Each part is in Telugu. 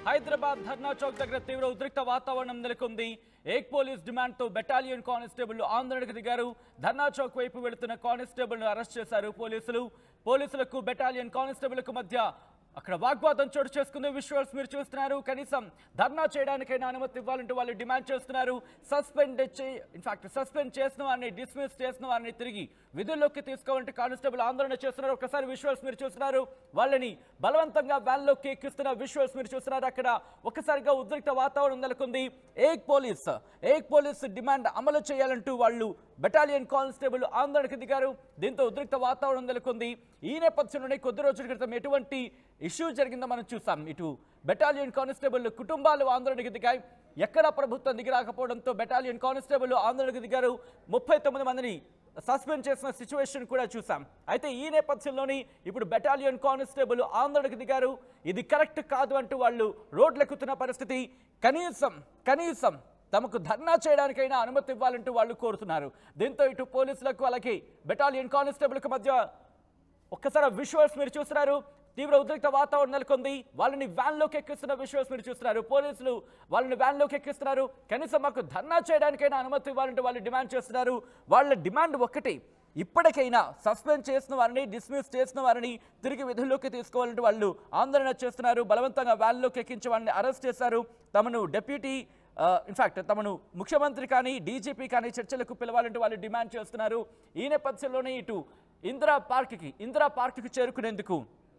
హైదరాబాద్ ధర్నా చౌక్ దగ్గర తీవ్ర ఉద్రిక్త వాతావరణం నెలకొంది ఏక్ పోలీస్ డిమాండ్ తో బెటాలియన్ కానిస్టేబుల్ ఆందోళనకు దిగారు ధర్నా చౌక్ వైపు వెళుతున్న కానిస్టేబుల్ ను అరెస్ట్ చేశారు పోలీసులు పోలీసులకు బెటాలియన్ కానిస్టేబుల్కు మధ్య అక్కడ వాగ్వాదం చోటు చేసుకుంది విజువల్స్ మీరు చూస్తున్నారు కనీసం ధర్నా చేయడానికైనా అనుమతి ఇవ్వాలంటూ వాళ్ళు డిమాండ్ చేస్తున్నారు సస్పెండ్ ఇన్ఫాక్ట్ సస్పెండ్ చేసిన వారిని డిస్మిస్ చేసిన వారిని తిరిగి విధుల్లోకి తీసుకోవాలంటే కానిస్టేబుల్ ఆందోళన చేస్తున్నారు ఒకసారి విజువల్స్ మీరు చూస్తున్నారు వాళ్ళని బలవంతంగా వ్యాన్లోకి ఎక్కిస్తున్న విజువల్స్ మీరు చూస్తున్నారు అక్కడ ఒక్కసారిగా ఉద్రిక్త వాతావరణం నెలకొంది ఏక్ పోలీస్ ఏక్ పోలీస్ డిమాండ్ అమలు చేయాలంటూ వాళ్ళు బెటాలియన్ కానిస్టేబుల్ ఆందోళనకు దిగారు దీంతో ఉద్రిక్త వాతావరణం నెలకొంది ఈ నేపథ్యంలోనే కొద్ది రోజుల క్రితం ఎటువంటి ఇష్యూ జరిగిందో మనం చూసాం ఇటు బెటాలియన్ కానిస్టేబుల్ కుటుంబాలు ఆందోళనకు దిగాయి ఎక్కడా ప్రభుత్వం దిగిరాకపోవడంతో బెటాలియన్ కానిస్టేబుల్ ఆందోళనకు దిగారు ముప్పై తొమ్మిది మందిని సస్పెండ్ చేసిన సిచ్యువేషన్ కూడా చూసాం అయితే ఈ నేపథ్యంలోని ఇప్పుడు బెటాలియన్ కానిస్టేబుల్ ఆందోళనకు దిగారు ఇది కరెక్ట్ కాదు అంటూ వాళ్ళు రోడ్లెక్కుతున్న పరిస్థితి కనీసం కనీసం తమకు ధర్నా చేయడానికైనా అనుమతి ఇవ్వాలంటూ వాళ్ళు కోరుతున్నారు దీంతో ఇటు పోలీసులకు అలాగే బెటాలియన్ కానిస్టేబుల్కి మధ్య ఒక్కసారి విజువల్స్ మీరు చూస్తున్నారు తీవ్ర ఉద్రిక్త వాతావరణం నెలకొంది వాళ్ళని వ్యాన్లోకి ఎక్కిస్తున్న విజువల్స్ మీరు చూస్తున్నారు పోలీసులు వాళ్ళని వ్యాన్లోకి ఎక్కిస్తున్నారు కనీసం మాకు ధర్నా చేయడానికైనా అనుమతి ఇవ్వాలంటే వాళ్ళు డిమాండ్ చేస్తున్నారు వాళ్ళ డిమాండ్ ఒక్కటి ఇప్పటికైనా సస్పెండ్ చేసిన వారిని డిస్మిస్ చేసిన వారిని తిరిగి విధుల్లోకి తీసుకోవాలంటే వాళ్ళు ఆందోళన చేస్తున్నారు బలవంతంగా వ్యాన్లోకి ఎక్కించి వాళ్ళని అరెస్ట్ చేశారు తమను డెప్యూటీ ఇన్ఫాక్ట్ తమను ముఖ్యమంత్రి కానీ డీజీపీ కానీ చర్చలకు పిలవాలంటూ వాళ్ళు డిమాండ్ చేస్తున్నారు ఈ నేపథ్యంలోనే ఇటు ఇందిరా పార్క్కి ఇందిరా పార్క్కి చేరుకునేందుకు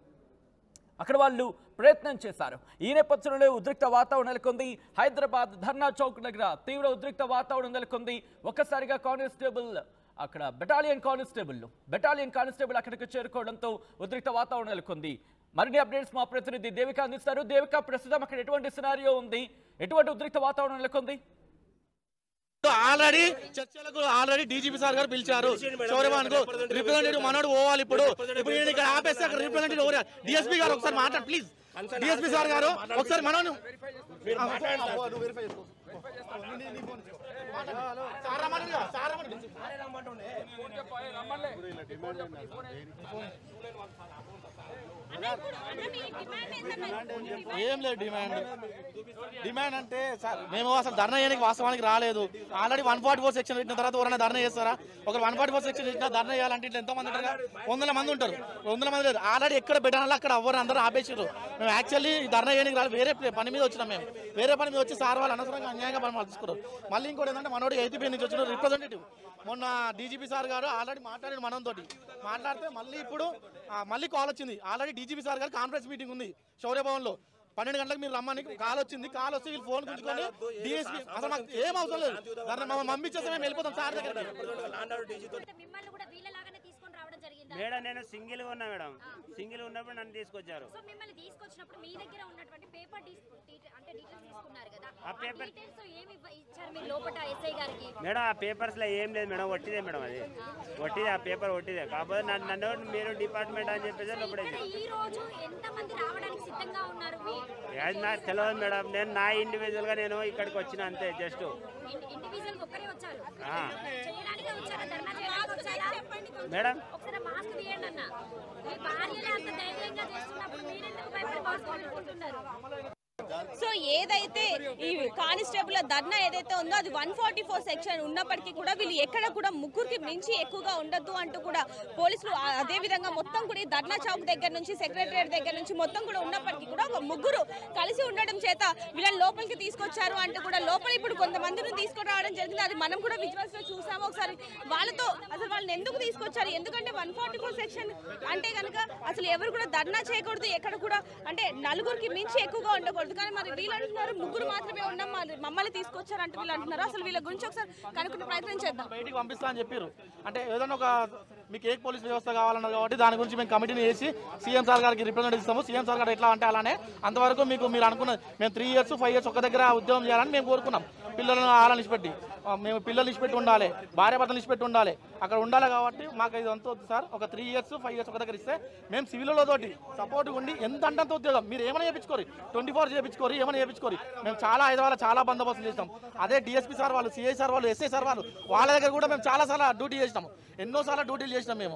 అక్కడ వాళ్ళు ప్రయత్నం చేశారు ఈ నేపథ్యంలో ఉద్రిక్త వాతావరణం నెలకొంది హైదరాబాద్ ధర్నా చౌక్ దగ్గర తీవ్ర ఉద్రిక్త వాతావరణం నెలకొంది ఒక్కసారిగా కానిస్టేబుల్ అక్కడ బెటాలియన్ కానిస్టేబుల్ బెటాలియన్ కానిస్టేబుల్ అక్కడికి చేరుకోవడంతో ఉద్రిక్త వాతావరణం నెలకొంది మరిన్ని అప్డేట్స్ మా ప్రతినిధి దేవిక అందిస్తారు దేవిక ప్రస్తుతం అక్కడ ఎటువంటి సినారియో ఉంది ఎటువంటి ఉద్రిక్త వాతావరణం నెలకొంది ఆల్రెడీ చర్చలకు ఆల్రెడీ డీజీపీ సార్ గారు పిలిచారు శౌర్యమాన్ కు రిప్రజెంటేటివ్ మనోడు పోవాలి ఇప్పుడు ఇప్పుడు ఈయన ఇక్కడ ఆపేస్తే అక్కడ రిప్రజెంటేటివ్ ఎవరు డిఎస్పీ గారు ఒకసారి మాట్లాడు ప్లీజ్ డిఎస్పీ సార్ గారు ఒకసారి మనోడు సార్ రమ్మని సార్ రమ్మని ఏం లేదు డిమాండ్ డిమాండ్ అంటే సార్ మేము అసలు ధర్నా చేయడానికి వాస్తవానికి రాలేదు already one forty four section పెట్టిన తర్వాత ఎవరైనా ధర్నా చేస్తారా ఒక వన్ ఫార్టీ ఫోర్ సెక్షన్ పెట్టినా ధర్నా చేయాలంటే ఇట్లా ఎంతో మంది ఉంటారు కదా? వందల మంది ఉంటారు వందల మంది లేదు ఆల్రెడీ ఎక్కడ పెట్టాలో అక్కడ అవ్వరు అందరూ ఆపేసారు మేము యాక్చువల్లీ ధర్నా చేయడానికి రాలేదు వేరే ప్లే- పని మీద వచ్చినాం మేము వేరే పని మీద వచ్చి సార్ వాళ్ళు అనవసరంగా అన్యాయంగా పని తీసుకున్నారు మళ్ళీ ఇంకోటి ఏంటంటే మనోడు ఎయితీ నుంచి వచ్చిన రిప్రజెంటేటివ్ మొన్న డీజీపీ సార్ గారు ఆల్రెడీ మాట్లాడారు మనంతోటి మాట్లాడితే మళ్ళీ ఇప్పుడు ఆ, మళ్ళీ కాల్ వచ్చింది ఆల్రెడీ డీజీపీ సార్ గారు కాన్ఫరెన్స్ మీటింగ్ ఉంది శౌర్య భవన్ లో పన్నెండు గంటలకు మీరు రమ్మని కాల్ వచ్చింది కాల్ వస్తే వీళ్ళు ఫోన్ గుంజుకొని డిఎస్పీ అసలు మాకు ఏం అవసరం లేదు దాన్ని మమ్మల్ని పంపించేస్తే మేము వెళ్ళిపోతాం సార్ దగ్గరికి మిమ్మల్ని కూడా వీళ్ళలాగానే తీసుకొని రావడం జరిగిందా మేడం నేను సింగిల్ గా ఉన్నా మేడం సింగిల్ ఉన్నప్పుడు నన్ను తీసుకొచ్చారు సో మిమ్మల్ని తీసుకొచ్చినప్పుడు మీ దగ్గర ఉన్నటువంటి పేపర్ అంటే డీటెయిల్స్ తీసుకున్నారు కదా ఆ paper- డీటెయిల్స్ ఏమి ఇవ్వ- ఇచ్చారు మీరు లోపల ఎస్ఐ గారికి మేడం ఆ పేపర్స్ లో ఏం లేదు మేడం ఒట్టిదే మేడం అది ఒట్టిదే ఆ పేపర్ ఒట్టిదే కాకపోతే నన్ను నన్ను మీరు డిపార్ట్మెంట్ అని చెప్పేసి లోపల ఇక్కడ ఈ రోజు ఎంత మంది రావడానికి సిద్ధంగా ఉన్నారు మీ అది నాకు తెలియదు మేడం నేను నా ఇండివిజువల్ గా నేను ఇక్కడికి వచ్చిన అంతే జస్ట్ ఇండివిజువల్ ఒక్కరే వచ్చారు ఆ. చేయడానికే వచ్చారా ధర్నా చేయడానికి వచ్చారా మేడం ఒకసారి మాస్క్ తీయండి అన్న మీ భార్యలే అంత ధైర్యంగా చేస్తున్నప్పుడు మీరెందుకు భయపడి మాస్క్ పెట్టుకుంటున్నారు సో ఏదైతే ఈ కానిస్టేబుల్ ధర్నా ఏదైతే ఉందో అది వన్ ఫార్టీ ఫోర్ సెక్షన్ ఉన్నప్పటికీ కూడా వీళ్ళు ఎక్కడ కూడా ముగ్గురికి మించి ఎక్కువగా ఉండొద్దు అంటూ కూడా పోలీసులు ఆ- అదే విధంగా మొత్తం కూడా ఈ ధర్నా చౌక్ దగ్గర నుంచి సెక్రటరియట్ దగ్గర నుంచి మొత్తం కూడా ఉన్నప్పటికీ కూడా ఒక ముగ్గురు కలిసి ఉండడం చేత వీళ్ళని లోపలికి తీసుకొచ్చారు అంటూ కూడా లోపల ఇప్పుడు కొంతమందిని తీసుకొని రావడం జరిగింది అది మనం కూడా విజువల్స్ లో చూసాము ఒకసారి వాళ్ళతో అసలు వాళ్ళని ఎందుకు తీసుకొచ్చారు ఎందుకంటే వన్ ఫార్టీ ఫోర్ సెక్షన్ అంటే కనుక అసలు ఎవరు కూడా ధర్నా చేయకూడదు ఎక్కడ కూడా అంటే నలుగురికి మించి ఎక్కువగా ఉండకూడదు కానీ మరి వీళ్ళు అంటున్నారు ముగ్గురు మాత్రమే ఉన్నాం మరి మమ్మల్ని తీసుకొచ్చారు అంటే వీళ్ళు అంటున్నారు అసలు వీళ్ళ గురించి ఒకసారి కనుక్కునే ప్రయత్నం చేద్దాం బయటికి పంపిస్తా అని చెప్పారు అంటే ఏదైనా ఒక మీకు ఏ పోలీస్ వ్యవస్థ కావాలన్నారు కాబట్టి దాని గురించి మేము కమిటీని వేసి సీఎం సార్ గారికి రిప్రజెంట్ ఇస్తాము సీఎం సార్ గారు ఎట్లా అంటే అలానే అంతవరకు మీకు మీరు అనుకున్నది మేము త్రీ ఇయర్స్ ఫైవ్ ఇయర్స్ ఒక దగ్గర ఉద్యోగం చేయాలని మేము కోరుకున్నాం పిల్లలను ఆలని ఇచ్చిపెట్టి ఆ, మేము పిల్లలు ఇచ్చిపెట్టి ఉండాలి భార్య భర్తలు ఇచ్చిపెట్టి ఉండాలి అక్కడ ఉండాలి కాబట్టి మాకు ఇది అంత వద్దు సార్ ఒక త్రీ ఇయర్స్ ఫైవ్ ఇయర్స్ ఒక దగ్గర ఇస్తే మేము సివిల్లో తోటి సపోర్ట్ ఉండి ఎంత అంటే అంత ఉద్యోగం మీరు ఏమైనా చేయించుకోరు ట్వంటీ ఫోర్ చేయించుకోరు ఏమైనా చేయించుకోరు మేము చాలా హైదరాబాద్ చాలా బందోబస్తు చేస్తాం అదే డిఎస్పీ సార్ వాళ్ళు సిఐ సార్ వాళ్ళు ఎస్ఐ సార్ వాళ్ళు వాళ్ళ దగ్గర కూడా మేము చాలా సార్లు డ్యూటీ చేసినాం ఎన్నోసార్లు డ్యూటీలు చేసినాం మేము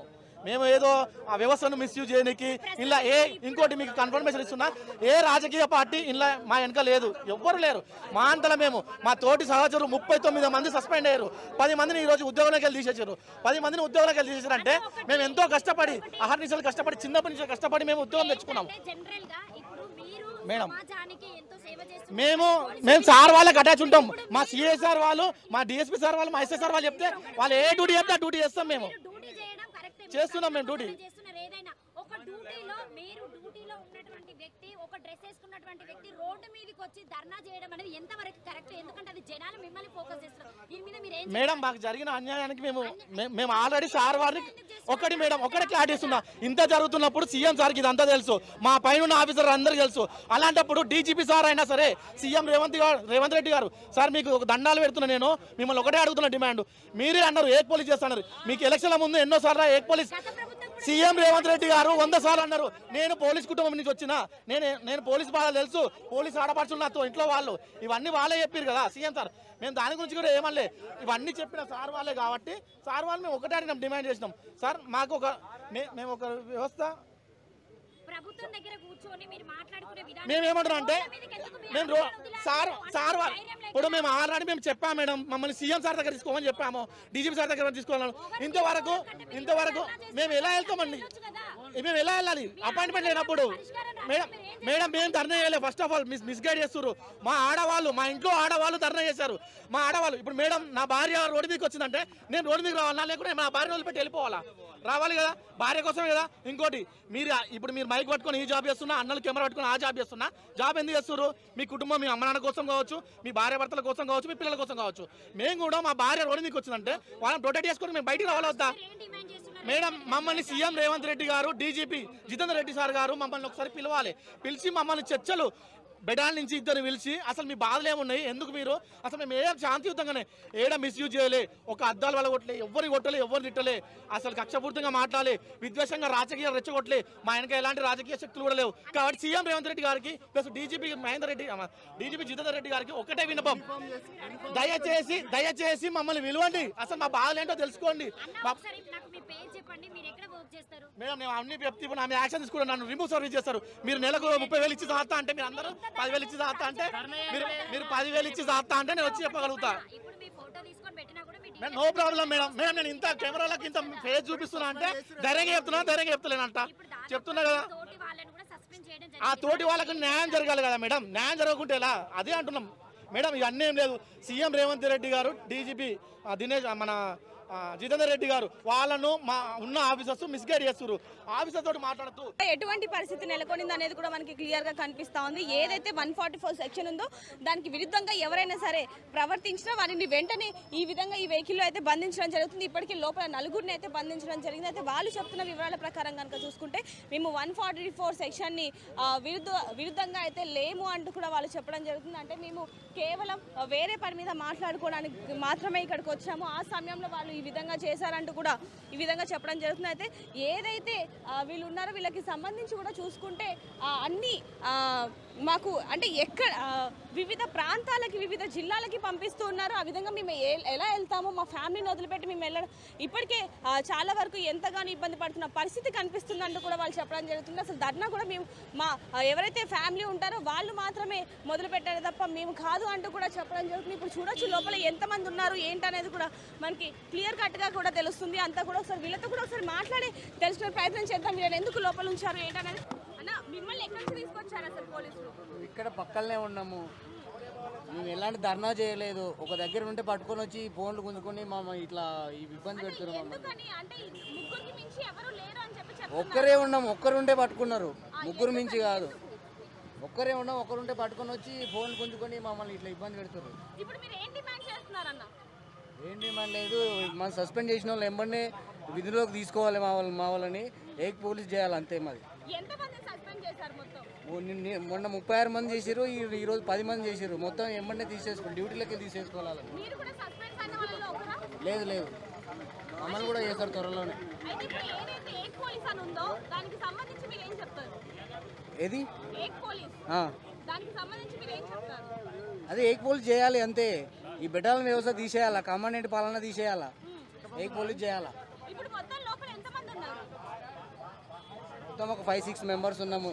మేము ఏదో ఆ వ్యవస్థను మిస్యూజ్ చేయడానికి ఇలా ఏ ఇంకోటి మీకు కన్ఫర్మేషన్ ఇస్తున్నా ఏ రాజకీయ పార్టీ ఇలా మా వెనక లేదు ఎవ్వరు లేరు మా అంతలో మేము మా తోటి సహచరులు ముప్పై తొమ్మిది మంది సస్పెండ్ అయ్యారు పది మందిని ఈ రోజు ఉద్యోగంలోకి వెళ్ళి తీసేసారు పది మందిని ఉద్యోగంలోకి వెళ్ళి తీసేసారు అంటే మేము ఎంతో కష్టపడి అహర్నిశలు కష్టపడి చిన్నప్పటి నుంచి కష్టపడి మేము ఉద్యోగం తెచ్చుకున్నాం అంటే జనరల్ గా ఇప్పుడు మీరు మేడం. సమాజానికి ఎంతో సేవ చేస్తున్నారు మేము మేము సార్ వాళ్ళకి అటాచ్ ఉంటాం మా సిఎస్ఆర్ వాళ్ళు మా డిఎస్పీ సార్ వాళ్ళు మా ఎస్ఎస్ఆర్ వాళ్ళు చెప్తే వాళ్ళు ఏ డ్యూటీ చెప్తే ఆ డ్యూటీ చేస్తాం మేము మీరు డ్యూటీ చేయడం కరెక్ట్ చేస్తున్నాం మేము డ్యూటీ. చేస్తున్నారు ఏదైనా ఒక డ్యూటీలో మీరు డ్యూటీలో ఉన్నటువంటి వ్యక్తి ఒక డ్రెస్ వేసుకున్నటువంటి వ్యక్తి రోడ్డు మీదకి వచ్చి ధర్నా చేయడం అనేది ఎంతవరకు కరెక్ట్ ఎందుకంటే అది జనాలు మిమ్మల్ని ఫోకస్ చేస్తున్నారు దీని మీద మీరు ఏం మేడం మాకు జరిగిన అన్యాయానికి మేము మే- మేము ఆల్రెడీ సార్ వారిని ఒకటి మేడం ఒకటే క్లారిటీ ఇస్తున్నా ఇంత జరుగుతున్నప్పుడు సీఎం సార్కి ఇదంతా తెలుసు మా పైన ఉన్న ఆఫీసర్ అందరికీ తెలుసు అలాంటప్పుడు డీజీపీ సార్ అయినా సరే సీఎం రేవంత్ గారు రేవంత్ రెడ్డి గారు సార్ మీకు ఒక దండాలు పెడుతున్నా నేను మిమ్మల్ని ఒకటే అడుగుతున్నా డిమాండ్ మీరే అన్నారు ఏక్ పోలీస్ చేస్తున్నారు మీకు ఎలక్షన్ల ముందు ఎన్నో సార్లు ఏక్ పోలీస్ సీఎం రేవంత్ రెడ్డి గారు వంద సార్లు అన్నారు నేను పోలీస్ కుటుంబం నుంచి వచ్చిన నేను నేను పోలీస్ బాధలు తెలుసు పోలీస్ ఆడపడుచులు నాతో ఇంట్లో వాళ్ళు ఇవన్నీ వాళ్ళే చెప్పారు కదా సీఎం సార్ మేము దాని గురించి కూడా ఏమనలే ఇవన్నీ చెప్పిన సార్ వాళ్ళే కాబట్టి సార్ వాళ్ళు మేము ఒకటే అడిగినాం డిమాండ్ చేసినాం సార్ మాకు ఒక మే- మేము ఒక వ్యవస్థ ప్రభుత్వం దగ్గర కూర్చొని మీరు మాట్లాడుకునే విధానం మేము ఏమంటున్నాం అంటే రోడ్ల మీదకి ఎందుకు మీరు మేము రో- వదిలారు? సార్ అంటే సార్ వాళ్ళు ధైర్యం లేక ఇప్పుడు మేము ఆల్రెడీ మేము చెప్పాం మేడం మమ్మల్ని సీఎం సార్ దగ్గర తీసుకోమని చెప్పాము డీజీపీ సార్ దగ్గర తీసుకోవాలను ఇంతవరకు ఇంతవరకు మేము ఎలా వెళ్తామండి మేము ఎలా వెళ్ళాలి అపాయింట్మెంట్ లేనప్పుడు మేడం మేడం మేము ధర్నా చేయలేదు first of all miss misguide చేస్తారు మా ఆడవాళ్ళు మా ఇంట్లో ఆడవాళ్ళు ధర్నా చేశారు మా ఆడవాళ్ళు ఇప్పుడు మేడం నా భార్య రోడ్డు మీదకి వచ్చిందంటే నేను రోడ్డు మీద రావాలా లేకుంటే నా భార్య రోజులు పెట్టి వెళ్ళిపోవాలా రావాలి కదా భార్య కోసమే కదా ఇంకోటి మీరు ఆ- ఇప్పుడు మీరు మైక్ పట్టుకొని ఈ జాబ్ చేస్తున్నా అన్నలు కెమెరా పట్టుకొని ఆ జాబ్ చేస్తున్నా జాబ్ ఎందుకు చేస్తారు మీ కుటుంబం మీ అమ్మ నాన్న కోసం కావచ్చు మీ భార్య భర్తల కోసం కావచ్చు మీ పిల్లల కోసం కావచ్చు మేము కూడా మా భార్య రోడ్డు మీకు వచ్చిందంటే వాళ్ళని ప్రొటెక్ట్ చేసుకొని మేము బయటికి రావాలి వద్దా ఏం డిమాండ్ చేస్తున్నారు మేడం మమ్మల్ని సీఎం రేవంత్ రెడ్డి గారు డీజీపీ జితేందర్ రెడ్డి సార్ గారు మమ్మల్ని ఒకసారి పిలవాలి పిలిచి మమ్మల్ని చర్చలు బెడాల నుంచి ఇద్దరు పిలిచి అసలు మీ బాధలు ఏమున్నాయి ఎందుకు మీరు అసలు మేము ఏం శాంతియుతంగానే ఏడ మిస్యూజ్ చేయలే ఒక అద్దాల వల్ల కొట్టలే ఎవరిని కొట్టలే ఎవరిని తిట్టలే అసలు కక్షపూర్తంగా మాట్లాడాలి విద్వేషంగా రాజకీయ రెచ్చగొట్టలే మా వెనక ఎలాంటి రాజకీయ శక్తులు కూడా లేవు కాబట్టి సీఎం రేవంత్ రెడ్డి గారికి plus DGP Mahender Reddy DGP Jitender Reddy గారికి ఒకటే విన్నపం దయచేసి దయచేసి మమ్మల్ని విలువండి అసలు మా బాధలు ఏంటో తెలుసుకోండి అన్న మా ఒకసారి నాకు మీ పేరు చెప్పండి మీరు ఎక్కడ వర్క్ చేస్తారు మేడం నేను అన్ని చెప్తే ఇప్పుడు నా మీద యాక్షన్ తీసుకుంటాను నన్ను రిమూవ్ సర్వీస్ చేస్తారు మీరు నెలకు ముప్పై వేలు ఇచ్చి సాస్తా అంటే మీరు అందరూ పదివేలు ఇచ్చి సాస్తా అంటే మీరు మీరు పదివేలు ఇచ్చి సాస్తా అంటే నేను వచ్చి చెప్పగలుగుతా ఇప్పుడు మీ ఫోటో తీసుకొని పెట్టినా కూడా మీ నో ప్రాబ్లం మేడం మేడం నేను ఇంత కెమెరాలకు ఇంత ఫేస్ చూపిస్తున్నా అంటే ధైర్యంగా చెప్తున్నా ధైర్యంగా చెప్తలేనంట చెప్తున్నా కదా తోటి వాళ్ళని కూడా సస్పెండ్ చేయడం ఆ జరిగింది తోటి వాళ్ళకి న్యాయం జరగాలి కదా మేడం న్యాయం జరగకుంటే ఎలా అదే అంటున్నాం మేడం ఇవన్నీ ఏం లేదు సీఎం రేవంత్ రెడ్డి గారు డీజీపీ దినేష్ మన ఆ, జితేందర్ రెడ్డి గారు వాళ్ళను మా ఉన్న ఆఫీసర్స్ మిస్గైడ్ చేస్తారు ఆఫీసర్ తోటి మాట్లాడుతూ ఎటువంటి పరిస్థితి నెలకొనింది అనేది కూడా మనకి క్లియర్ గా కనిపిస్తా ఉంది ఏదైతే వన్ ఫార్టీ ఫోర్ సెక్షన్ ఉందో దానికి విరుద్ధంగా ఎవరైనా సరే ప్రవర్తించినా వారిని వెంటనే ఈ విధంగా ఈ వెహికల్లో అయితే బంధించడం జరుగుతుంది ఇప్పటికీ లోపల నలుగురిని అయితే బంధించడం జరిగింది అయితే వాళ్ళు చెప్తున్న వివరాల ప్రకారం కనుక చూసుకుంటే మేము వన్ ఫార్టీ ఫోర్ సెక్షన్ని విరుద్ధ విరుద్ధంగా అయితే లేము అంటూ కూడా వాళ్ళు చెప్పడం జరుగుతుంది అంటే మేము కేవలం ఆ, వేరే పని మీద మాట్లాడుకోవడానికి మాత్రమే ఇక్కడికి వచ్చాము ఆ సమయంలో వాళ్ళు ఈ విధంగా చేశారంటూ కూడా ఈ విధంగా చెప్పడం జరుగుతుంది అయితే ఏదైతే ఆ, వీళ్ళు ఉన్నారో వీళ్ళకి సంబంధించి కూడా చూసుకుంటే ఆ, అన్ని ఆ, మాకు అంటే ఎక్కడ ఆ, వివిధ ప్రాంతాలకి వివిధ జిల్లాలకి పంపిస్తూ ఉన్నారు ఆ విధంగా మేము ఏ- ఎలా వెళ్తామో మా ఫ్యామిలీని వదిలిపెట్టి మేము వెళ్ళడం ఇప్పటికే ఆ, చాలా వరకు ఎంతగానో ఇబ్బంది పడుతున్న పరిస్థితి కనిపిస్తుందంటూ కూడా వాళ్ళు చెప్పడం జరుగుతుంది అసలు ధర్నా కూడా మేము మా ఆ, ఎవరైతే ఫ్యామిలీ ఉంటారో వాళ్ళు మాత్రమే మొదలు పెట్టారు తప్ప మేము కాదు అంటూ కూడా చెప్పడం జరుగుతుంది ఇప్పుడు చూడొచ్చు లోపల ఎంతమంది ఉన్నారు ఏంటనేది కూడా మనకి క్లియర్ కట్గా కూడా తెలుస్తుంది అంతా కూడా ఒకసారి వీళ్ళతో కూడా ఒకసారి మాట్లాడి తెలుసుకునే ప్రయత్నం చేద్దాం వీళ్ళని ఎందుకు లోపల ఉంచారు ఏంటనేది అన్న మిమ్మల్ని ఎక్కడి నుంచి తీసుకొచ్చారు అసలు పోలీసులు ఇక్కడ పక్కనే ఉన్నాము మేము ఎలాంటి ధర్నా చేయలేదు ఒక దగ్గర ఉంటే పట్టుకొని వచ్చి ఫోన్లు గుంజుకొని మా ఇట్లా ఈ ఇబ్బంది పెడుతున్నారు మమ్మల్ని ఎందుకని అంటే ముగ్గురికి మించి ఎవరు లేరు అని చెప్పి చెప్తున్నారు. ఒక్కరే ఉన్నాం ఒక్కరు ఉంటే పట్టుకున్నారు ముగ్గురు మించి కాదు ఒక్కరే ఉన్నాం ఒక్కరుంటే పట్టుకొని వచ్చి ఫోన్ గుంజుకొని మమ్మల్ని ఇట్లా ఇబ్బంది పెడుతున్నారు ఇప్పుడు మీరు ఏం డిమాండ్ చేస్తున్నారన్న ఏంటి మన లేదు మనం సస్పెండ్ చేసిన వాళ్ళు వెంబడే విధుల్లోకి తీసుకోవాలి మా వాళ్ళు మా వాళ్ళని ఏక్ పోలీస్ చేయాలి అంతే మాది ఎంతమంది సస్పెండ్ చేశారు మొత్తం ఓ నిన్న- మొన్న ముప్పై ఆరు మంది చేసారు ఈ రోజు పది మంది చేసారు మొత్తం వెంబడే తీసేసుకోవాలి డ్యూటీలోకి తీసేసుకోవాలి వాళ్ళని. మీరు కూడా సస్పెండ్ అయిన వాళ్ళలో ఒకరా లేదు లేదు మమ్మల్ని కూడా చేస్తారు త్వరలోనే అయితే ఇప్పుడు ఏదైతే ఏక్ పోలీస్ అని ఉందో దానికి సంబంధించి మీరు ఏం చెప్తారు ఏది ఏక్ పోలీస్ ఆ, దానికి సంబంధించి మీరు ఏం చెప్తారు అదే ఏక్ పోలీస్ చేయాలి అంతే ఈ బెటాల వ్యవస్థ తీసేయాలా కమాండెంట్ పాలన తీసేయాలా ఏక్ పోలీస్ చేయాలా ఇప్పుడు మొత్తం లోపల ఎంతమంది ఉన్నారు మొత్తం ఒక ఫైవ్ సిక్స్ మెంబర్స్ ఉన్నాము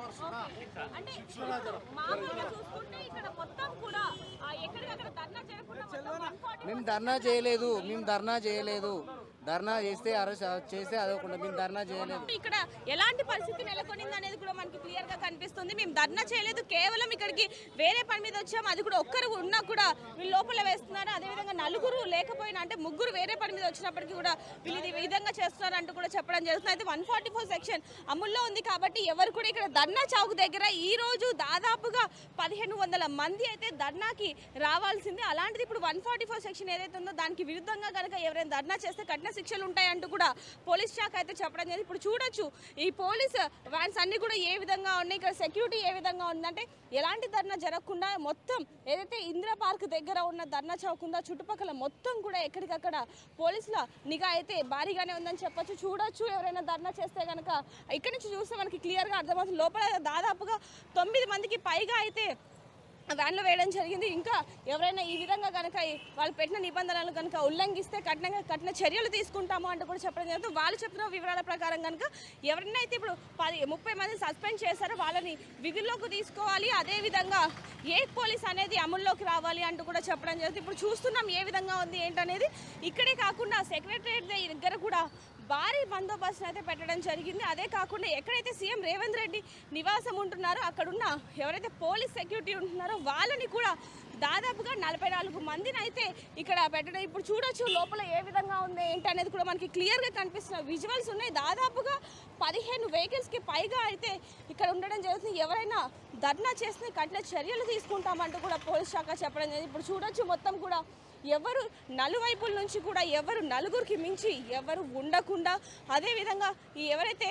అంటే మామూలుగా చూసుకుంటే ఇక్కడ మొత్తం కూడా ఆ, ఎక్కడికక్కడ ధర్నా చేయకుండా మొత్తం 140 మేము ధర్నా చేయలేదు మేము ధర్నా చేయలేదు ధర్నా చేస్తే అరెస్ట్ చేస్తే అదొకటి మేము ధర్నా చేయలేదు ఇక్కడ ఎలాంటి పరిస్థితి నెలకొనింది అనేది కూడా మనకి క్లియర్ గా కనిపిస్తుంది మేము ధర్నా చేయలేదు కేవలం ఇక్కడికి వేరే పని మీద వచ్చాము అది కూడా ఒక్కరు ఉన్నా కూడా వీళ్ళు లోపల వేస్తున్నారు అదేవిధంగా నలుగురు లేకపోయినా అంటే ముగ్గురు వేరే పని మీద వచ్చినప్పటికీ కూడా వీళ్ళు ఇది ఈ విధంగా చేస్తున్నారు అంటూ కూడా చెప్పడం జరుగుతుంది అయితే వన్ ఫార్టీ ఫోర్ సెక్షన్ అమల్లో ఉంది కాబట్టి ఎవరు కూడా ఇక్కడ ధర్నా చౌక్ దగ్గర ఈ రోజు దాదాపుగా పదిహేను వందల మంది అయితే ధర్నాకి రావాల్సింది అలాంటిది ఇప్పుడు వన్ ఫార్టీ ఫోర్ సెక్షన్ ఏదైతే ఉందో దానికి విరుద్ధంగా కనుక ఎవరైనా ధర్నా చేస్తే కఠిన శిక్షలు ఉంటాయంటూ కూడా పోలీస్ శాఖ అయితే చెప్పడం జరిగింది ఇప్పుడు చూడొచ్చు ఈ పోలీస్ వ్యాన్స్ అన్ని కూడా ఏ విధంగా ఉన్నాయి ఇక్కడ సెక్యూరిటీ ఏ విధంగా ఉందంటే ఎలాంటి ధర్నా జరగకుండా మొత్తం ఏదైతే ఇందిరా పార్క్ దగ్గర ఉన్న ధర్నా చౌక్ ఉందో చుట్టుపక్కల మొత్తం కూడా ఎక్కడికక్కడ పోలీసుల నిఘా అయితే భారీగానే ఉందని చెప్పొచ్చు చూడొచ్చు ఎవరైనా ధర్నా చేస్తే కనుక ఇక్కడ నుంచి చూస్తే మనకి క్లియర్గా అర్థమవుతుంది లోపల దాదాపుగా తొమ్మిది మందికి పైగా అయితే వ్యాన్లో వేయడం జరిగింది ఇంకా ఎవరైనా ఈ విధంగా కనుక ఈ- వాళ్ళు పెట్టిన నిబంధనలు కనుక ఉల్లంఘిస్తే కఠినంగా కఠిన చర్యలు తీసుకుంటాము అంటూ కూడా చెప్పడం జరుగుతుంది వాళ్ళు చెప్పిన వివరాల ప్రకారం కనుక ఎవరైనా అయితే ఇప్పుడు పది ముప్పై మంది సస్పెండ్ చేశారో వాళ్ళని విధుల్లోకి తీసుకోవాలి అదే విధంగా ఏ పోలీస్ అనేది అమల్లోకి రావాలి అంటూ కూడా చెప్పడం జరుగుతుంది ఇప్పుడు చూస్తున్నాం ఏ విధంగా ఉంది ఏంటనేది ఇక్కడే కాకుండా సెక్రటరేట్ దగ్గర కూడా భారీ బందోబస్తును అయితే పెట్టడం జరిగింది అదే కాకుండా ఎక్కడైతే సీఎం రేవంత్ రెడ్డి నివాసం ఉంటున్నారో అక్కడున్న ఎవరైతే పోలీస్ సెక్యూరిటీ ఉంటున్నారో వాళ్ళని కూడా దాదాపుగా నలభై నాలుగు మందిని అయితే ఇక్కడ పెట్టడం ఇప్పుడు చూడొచ్చు లోపల ఏ విధంగా ఉంది ఏంటి అనేది కూడా మనకి క్లియర్గా కనిపిస్తున్న విజువల్స్ ఉన్నాయి దాదాపుగా పదిహేను వెహికల్స్కి పైగా అయితే ఇక్కడ ఉండడం జరుగుతుంది ఎవరైనా ధర్నా చేస్తే కఠిన చర్యలు తీసుకుంటామంటూ కూడా పోలీస్ శాఖ చెప్పడం జరిగింది ఇప్పుడు చూడొచ్చు మొత్తం కూడా ఎవరు నలువైపుల నుంచి కూడా ఎవరు నలుగురికి మించి ఎవరు ఉండకుండా అదేవిధంగా ఈ ఎవరైతే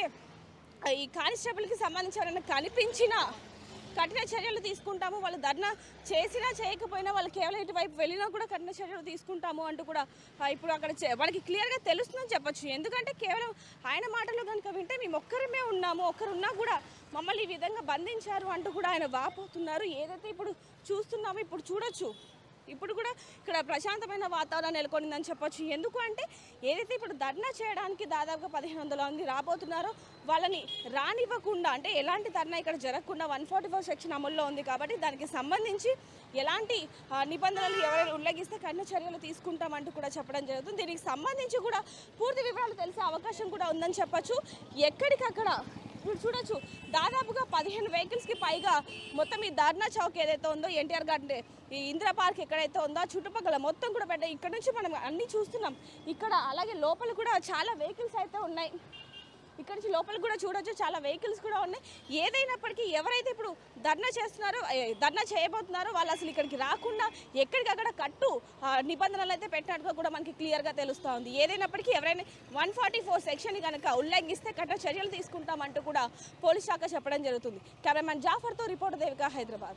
ఈ కానిస్టేబుల్కి సంబంధించి ఎవరైనా కనిపించినా కఠిన చర్యలు తీసుకుంటాము వాళ్ళు ధర్నా చేసినా చేయకపోయినా వాళ్ళు కేవలం ఇటువైపు వెళ్ళినా కూడా కఠిన చర్యలు తీసుకుంటాము అంటూ కూడా ఆ, ఇప్పుడు అక్కడ చే- వాళ్ళకి క్లియర్గా తెలుస్తుందని చెప్పొచ్చు ఎందుకంటే కేవలం ఆయన మాటలు కనుక వింటే మేము ఒక్కరమే ఉన్నాము ఒక్కరున్నా కూడా మమ్మల్ని ఈ విధంగా బంధించారు అంటూ కూడా ఆయన వాపోతున్నారు ఏదైతే ఇప్పుడు చూస్తున్నామో ఇప్పుడు చూడొచ్చు ఇప్పుడు కూడా ఇక్కడ ప్రశాంతమైన వాతావరణం నెలకొనిందని చెప్పొచ్చు ఎందుకు అంటే ఏదైతే ఇప్పుడు ధర్నా చేయడానికి దాదాపుగా పదిహేను వందల మంది రాబోతున్నారో వాళ్ళని రానివ్వకుండా అంటే ఎలాంటి ధర్నా ఇక్కడ జరగకుండా వన్ ఫార్టీ ఫోర్ సెక్షన్ అమల్లో ఉంది కాబట్టి దానికి సంబంధించి ఎలాంటి ఆ, నిబంధనలు ఎవరైనా ఉల్లంఘిస్తే కఠిన చర్యలు తీసుకుంటామంటూ కూడా చెప్పడం జరుగుతుంది దీనికి సంబంధించి కూడా పూర్తి వివరాలు తెలిసే అవకాశం కూడా ఉందని చెప్పొచ్చు ఎక్కడికక్కడ ఇప్పుడు చూడొచ్చు దాదాపుగా పదిహేను వెహికల్స్కి పైగా మొత్తం ఈ ధర్నా చౌక్ ఏదైతే ఉందో ఎన్టీఆర్ గార్డెన్ ఈ ఇందిరా పార్క్ ఎక్కడైతే ఉందో ఆ చుట్టుపక్కల మొత్తం కూడా పెట్ట ఇక్కడ నుంచి మనం అన్ని చూస్తున్నాం ఇక్కడ అలాగే లోపల కూడా చాలా వెహికల్స్ అయితే ఉన్నాయి ఇక్కడ నుంచి లోపల కూడా చూడొచ్చు చాలా వెహికల్స్ కూడా ఉన్నాయి ఏదైనప్పటికీ ఎవరైతే ఇప్పుడు ధర్నా చేస్తున్నారో ఏ, ధర్నా చేయబోతున్నారో వాళ్ళు అసలు ఇక్కడికి రాకుండా ఎక్కడికక్కడ కట్టు ఆ, నిబంధనలు అయితే పెట్టినట్టుగా కూడా మనకి క్లియర్గా తెలుస్తూ ఉంది ఏదైనప్పటికీ ఎవరైనా వన్ ఫార్టీ ఫోర్ సెక్షన్ కనుక ఉల్లంఘిస్తే కఠిన చర్యలు తీసుకుంటామంటూ కూడా పోలీస్ శాఖ చెప్పడం జరుగుతుంది కెమెరామెన్ జాఫర్తో రిపోర్టర్ దేవిక హైదరాబాద్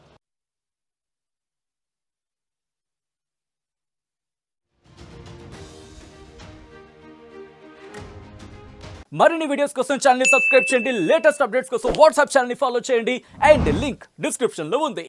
మరిన్ని వీడియోస్ కోసం ఛానల్ సబ్స్క్రైబ్ చేయండి లేటెస్ట్ అప్డేట్స్ కోసం వాట్సాప్ ఛానల్ ఫాలో చేయండి అండ్ లింక్ డిస్క్రిప్షన్ లో ఉంది